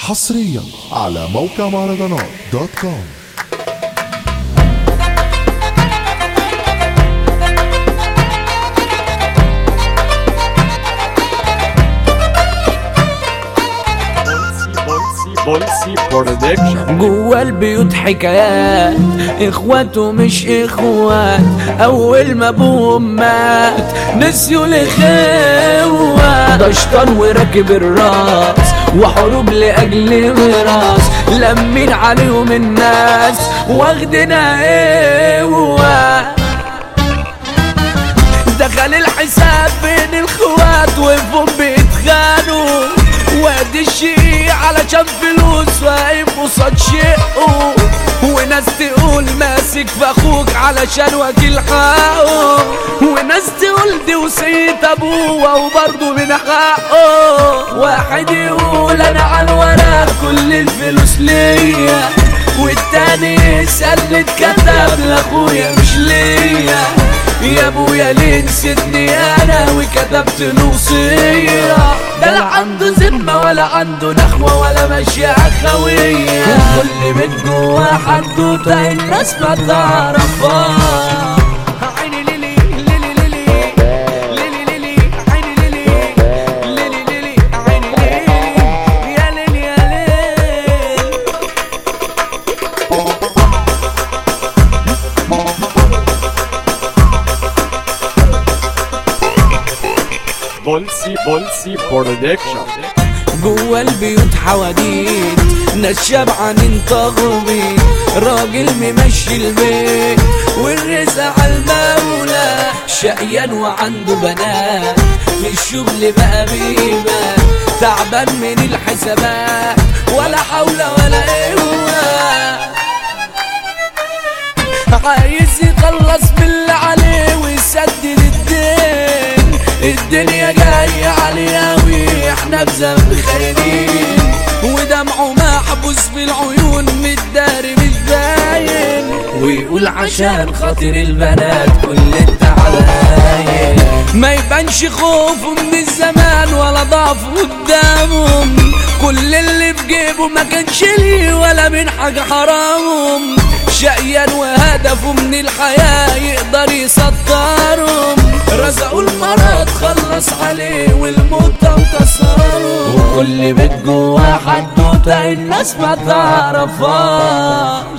حصريا على موقع مهرجانات دوت كوم بولسي برودكشن جوا البيوت حكايات اخواته مش اخوات اول ما ابوهم مات نسيوا الاخوة ده شطان وراكب الراس وحروب لاجل ميراث لمين عليهم الناس واخدنا قوة دخل الحساب بين الخوات وفهم بيتخانوا وادي الشيء علشان فلوس واقف قصاد شقه وناس تقول ماسك في اخوك علشان واكل حقه وناس تقول دي وصية ابوه وبرضه من حقه واحد يقول انا على الورق كل الفلوس ليا والتاني يسأل اللي اتكتب لاخويا مش ليا يا ابويا ليه نسيتني انا وكتبت له وصيه ده لا عنده ذمه ولا عنده نخوه ولا ماشيه اخويه كل من جوا حدوته الناس ما تعرفها عيني ليلي ليلي ليلي ليلي ليلي عيني ليلي ليلي ليلي عيني ليلي يا ليل يا ليل بولسي بولسي برودكشن جوا البيوت حواديت ناس شبعانين طاغمين راجل ممشي البيت والرزق على المولى شقيان وعنده بنات في الشغل بقى بيبان تعبان من الحسابات ولا حول ولا قوه عايز يخلص باللي عليه ويسدد الدين الدنيا جاية عليه أوي احنا في زمن خاينين ودمعه محبوس في العيون متداري مش باين ويقول عشان خاطر البنات كل التعاين ما يبانش خوفه من الزمان ولا ضعفه قدامهم كل اللي في جيبه ما كانش ليه ولا من حاجة حرامهم شقيان وهدفه من الحياة يقدر يسطرهم رزقوا المرض خلص عليه والموت انتصروا وكل بيت جوا حدوته الناس ما تعرفهاش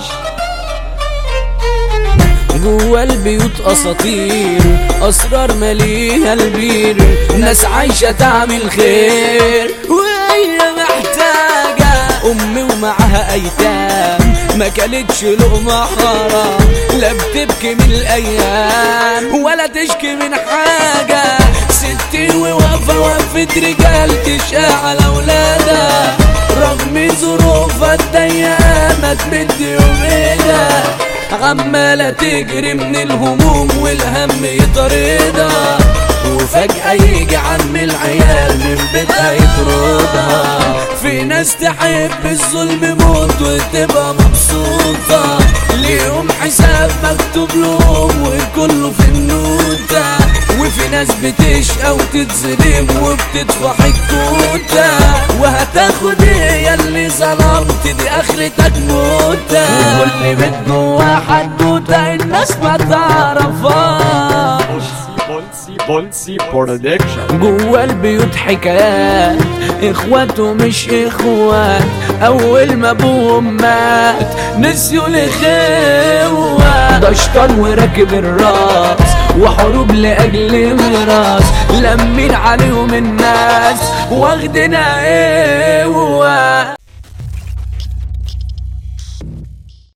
جوا البيوت اساطير اسرار مليها البير ناس عايشه تعمل خير وهي محتاجه امي ومعاها ايتام ما كانتش لقمه حرام لا بتبكي من الايام ولا تشكي من حاجه ستي وواقفه وقفه رجال تشقى على اولادها رغم ظروفها الضيقه ما تمد يوم ايدها عمالة تجري من الهموم والهم يطاردها وفجأة يجي عم العيال من بيتها يطردها في ناس تحب الظلم موت وتبقى مبسوطة ليهم حساب مكتوب لهم وكله في النوتة وفي ناس بتشقى وتتظلم وبتدفع الكوتة وهتاخد ايه ياللي ظلمت دي اخرتك موتة وكل بيت جوا حدوتة الناس ما تعرفهاش بولسي بولسي برودكشن جوا البيوت حكايات اخواته مش اخوات اول ما ابوهم مات نسيوا الاخوة ده شطان وراكب الراس وحروب لاجل ميراث لمين عليهم الناس واخدنا قوة